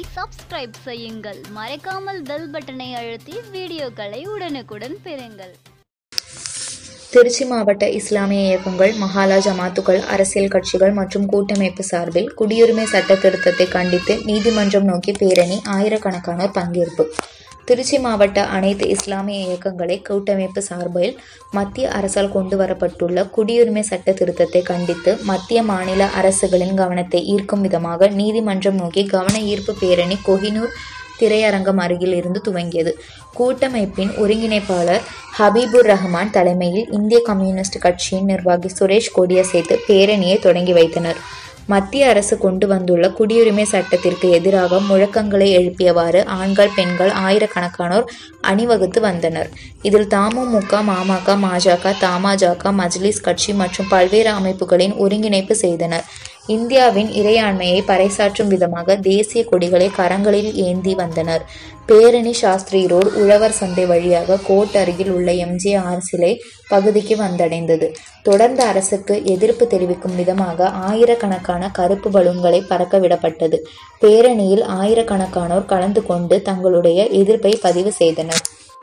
subscribe செய்யுங்கள் மறக்காமல் bell பட்டனை அழுத்தி வீடியோக்களை உடனுக்குடன் பெறுங்கள் திருச்சி மாவட்ட இஸ்லாமிய இயக்கங்கள் மஹாலா ஜமாத்துகள் அரசியல் கட்சிகள் மற்றும் கூட்டமைப்பு சார்பில் குடியுரிமை சட்ட திருத்தத்தை கண்டித்து நீதிமன்றம் நோக்கி பேரணி ஆயிரக்கணக்கானோர் பங்கேற்பு திருச்சி மாவட்ட அனைத்து இஸ்லாமிய இயக்கங்களை கூட்டமைப்பு சார்பில் மத்திய அரசால் கொண்டு வரப்பட்டுள்ள குடியுரிமை சட்ட திருத்தத்தை கண்டித்து மத்திய மாநில அரசுகளின் கவனத்தை ஈர்க்கும் விதமாக நீதிமன்றம் நோக்கி கவன ஈர்ப்பு பேரணி கொஹினூர் திரையரங்கம் அருகில் இருந்து துவங்கியது கூட்டமைப்பின் ஒருங்கிணைப்பாளர் ஹபீபுர் ரஹ்மான் தலைமையில் இந்திய கம்யூனிஸ்ட் கட்சியின் நிர்வாகி சுரேஷ் கொடியசைத்து பேரணியை தொடங்கி வைத்தனர் மத்திய அரசு கொண்டு வந்துள்ள குடியுரிமை சட்டத்திற்கு எதிராக முழக்கங்களை எழுப்பியவாறு ஆண்கள் பெண்கள் ஆயிரக்கணக்கானோர் அணிவகுத்து வந்தனர் இதில் தமுமுக மாமக பாஜக தமாஜக மஜ்லிஸ் கட்சி மற்றும் பல்வேறு அமைப்புகளின் ஒருங்கிணைப்பு செய்தனர் இந்தியாவின் இறையாண்மையை பறைசாற்றும் விதமாக தேசிய கொடிகளை கரங்களில் ஏந்தி வந்தனர் பேரணி சாஸ்திரி ரோடு உழவர் சந்தை வழியாக கோட் அருகில் உள்ள எம்ஜிஆர் சிலை பகுதிக்கு வந்தடைந்தது தொடர்ந்து அரசுக்கு எதிர்ப்பு தெரிவிக்கும் விதமாக ஆயிரக்கணக்கான கருப்பு பலூன்களை பறக்க விடப்பட்டது பேரணியில் ஆயிரக்கணக்கானோர் கலந்து கொண்டு தங்களுடைய எதிர்ப்பை பதிவு செய்தனர்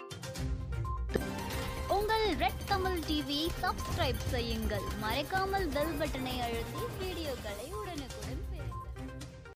உங்கள் ரெட் தமிழ் டிவி சப்ஸ்கிரைப் செய்யுங்கள் மறக்காமல் பெல் பட்டனை அழுத்தி வீடியோக்களை